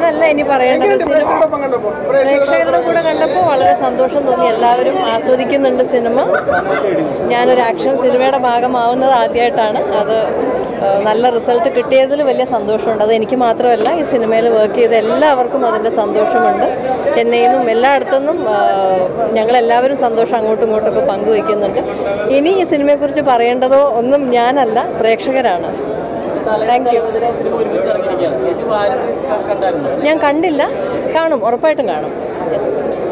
ഞാനല്ല ഇനി പറയേണ്ടത് സിനിമ പ്രേക്ഷകരോടൊപ്പം കണ്ടപ്പോൾ പ്രേക്ഷകരുടെ കൂടെ കണ്ടപ്പോൾ വളരെ സന്തോഷം തോന്നി എല്ലാവരും ആസ്വദിക്കുന്നുണ്ട് സിനിമ ഞാനൊരു ആക്ഷൻ സിനിമയുടെ ഭാഗമാവുന്നത് ആദ്യമായിട്ടാണ് അത് ആ, നല്ല റിസൾട്ട് കിട്ടിയതിൽ വലിയ സന്തോഷമുണ്ട് അത് എനിക്ക് മാത്രമല്ല ഈ സിനിമയിൽ വർക്ക് ചെയ്ത എല്ലാവർക്കും അതിൻ്റെ സന്തോഷമുണ്ട് ചെന്നൈയിൽ നിന്നും എല്ലായിടത്തുനിന്നും ആ, ഞങ്ങളെല്ലാവരും സന്തോഷം അങ്ങോട്ടും ഇങ്ങോട്ടൊക്കെ പങ്കുവയ്ക്കുന്നുണ്ട് ഇനി ഈ സിനിമയെക്കുറിച്ച് പറയേണ്ടതോ ഒന്നും ഞാനല്ല പ്രേക്ഷകരാണ് താങ്ക് യു ഞാൻ കണ്ടില്ല കാണും ഉറപ്പായിട്ടും കാണും യെസ്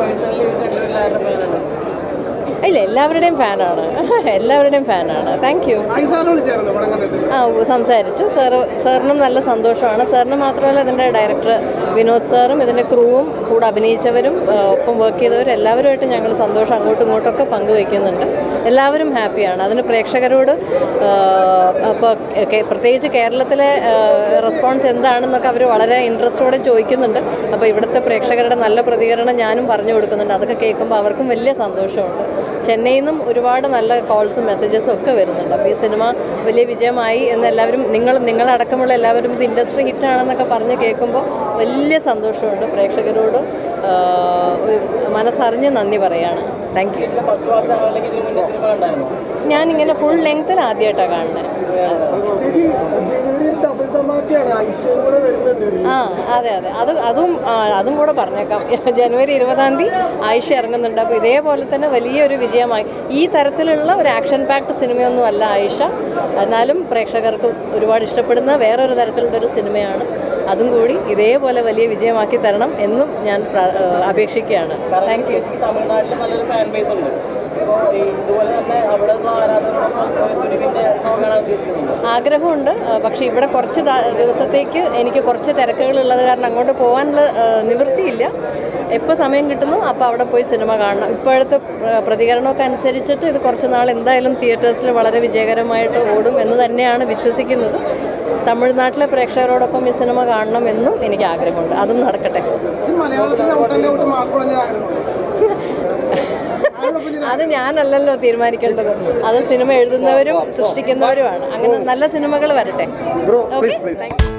ഇല്ല എല്ലാവരുടെയും ഫാനാണ് എല്ലാവരുടെയും ഫാനാണ് താങ്ക് യു ഐസാറിനെ വിളിച്ചായിരുന്നു പടം കണ്ടിട്ട് ആ ഉ- സംസാരിച്ചു സാറ് സാറിനും നല്ല സന്തോഷമാണ് സാറിന് മാത്രമല്ല ഇതിൻ്റെ ഡയറക്ടർ വിനോദ് സാറും ഇതിൻ്റെ ക്രൂവും കൂടെ അഭിനയിച്ചവരും ആ, ഒപ്പം വർക്ക് ചെയ്തവരും എല്ലാവരുമായിട്ട് ഞങ്ങൾ സന്തോഷം അങ്ങോട്ടും ഇങ്ങോട്ടൊക്കെ പങ്കുവയ്ക്കുന്നുണ്ട് എല്ലാവരും ഹാപ്പിയാണ് അതിന് പ്രേക്ഷകരോട് അപ്പോൾ പ്രത്യേകിച്ച് കേരളത്തിലെ റെസ്പോൺസ് എന്താണെന്നൊക്കെ അവർ വളരെ ഇൻട്രസ്റ്റോടെ ചോദിക്കുന്നുണ്ട് അപ്പോൾ ഇവിടുത്തെ പ്രേക്ഷകരുടെ നല്ല പ്രതികരണം ഞാനും പറഞ്ഞു കൊടുക്കുന്നുണ്ട് അതൊക്കെ കേൾക്കുമ്പോൾ അവർക്കും വലിയ സന്തോഷമുണ്ട് ചെന്നൈയിൽ നിന്നും ഒരുപാട് നല്ല കോൾസും മെസ്സേജസും ഒക്കെ വരുന്നുണ്ട് അപ്പോൾ ഈ സിനിമ വലിയ വിജയമായി എന്ന് എല്ലാവരും നിങ്ങൾ നിങ്ങളടക്കമുള്ള എല്ലാവരും ഇത് ഇൻഡസ്ട്രി ഹിറ്റാണെന്നൊക്കെ പറഞ്ഞ് കേൾക്കുമ്പോൾ വലിയ സന്തോഷമുണ്ട് പ്രേക്ഷകരോട് ആ, ഒരു മനസ്സറിഞ്ഞ് നന്ദി പറയാണ് താങ്ക് യു ഞാനിങ്ങനെ ഫുൾ ലെങ്ത്തിൽ ആദ്യമായിട്ടാണ് കാണുന്നത് ചേച്ചി ജനുവരിയിൽ ഡബിൾ ധമാക്കയാണ് ഐശ്വര്യം കൂടെ വരുന്നുണ്ട് ആ അതെ അതെ അത് അതും ആ, അതും കൂടെ പറഞ്ഞേക്കാം ജനുവരി ഇരുപതാം തീയതി ആയിഷ ഇറങ്ങുന്നുണ്ട് അപ്പോൾ ഇതേപോലെ തന്നെ വലിയൊരു വിജയമായി ഈ തരത്തിലുള്ള ഒരു ആക്ഷൻ പാക്ട് സിനിമയൊന്നും അല്ല ആയിഷ എന്നാലും പ്രേക്ഷകർക്ക് ഒരുപാട് ഇഷ്ടപ്പെടുന്ന വേറൊരു തരത്തിലുള്ള ഒരു സിനിമയാണ് അതും കൂടി ഇതേപോലെ വലിയ വിജയമാക്കി തരണം എന്നും ഞാൻ പ്ര- ആ, അപേക്ഷിക്കുകയാണ് താങ്ക് യു തമിഴ്നാട്ടിൽ നല്ലൊരു ഫാൻ ബേസ് ഉണ്ട് അപ്പോൾ ഇതുപോലെ തന്നെ അവിടെ നിന്ന് ആരാധകർക്കൊപ്പം തുരുവിന്റെ ഷോ കാണാൻ ഉദ്ദേശിക്കുന്നുണ്ട് ആഗ്രഹമുണ്ട് ആ, പക്ഷേ ഇവിടെ കുറച്ച് ദ- ദിവസത്തേക്ക് എനിക്ക് കുറച്ച് തിരക്കുകളുള്ളത് കാരണം അങ്ങോട്ട് പോകാനുള്ള ആ, നിവൃത്തിയില്ല എപ്പോൾ സമയം കിട്ടുന്നു അപ്പോൾ അവിടെ പോയി സിനിമ കാണണം ഇപ്പോഴത്തെ പ്ര- പ്രതികരണമൊക്കെ അനുസരിച്ചിട്ട് ഇത് കുറച്ച് നാൾ എന്തായാലും തിയേറ്റേഴ്സിൽ വളരെ വിജയകരമായിട്ട് ഓടും എന്ന് തന്നെയാണ് വിശ്വസിക്കുന്നത് തമിഴ്നാട്ടിലെ പ്രേക്ഷകരോടൊപ്പം ഈ സിനിമ കാണണം എന്നും എനിക്ക് ആഗ്രഹമുണ്ട് അതും നടക്കട്ടെ മലയാളത്തിലെ ഔട്ടൻ്റെ ഔട്ട് മാസ് കുളഞ്ഞ ആഗ്രഹമുണ്ട് അത് ഞാനല്ലല്ലോ തീരുമാനിക്കേണ്ടത് അത് സിനിമ എഴുതുന്നവരും സൃഷ്ടിക്കുന്നവരുമാണ് അങ്ങനെ നല്ല സിനിമകൾ വരട്ടെ ഓക്കെ താങ്ക് യു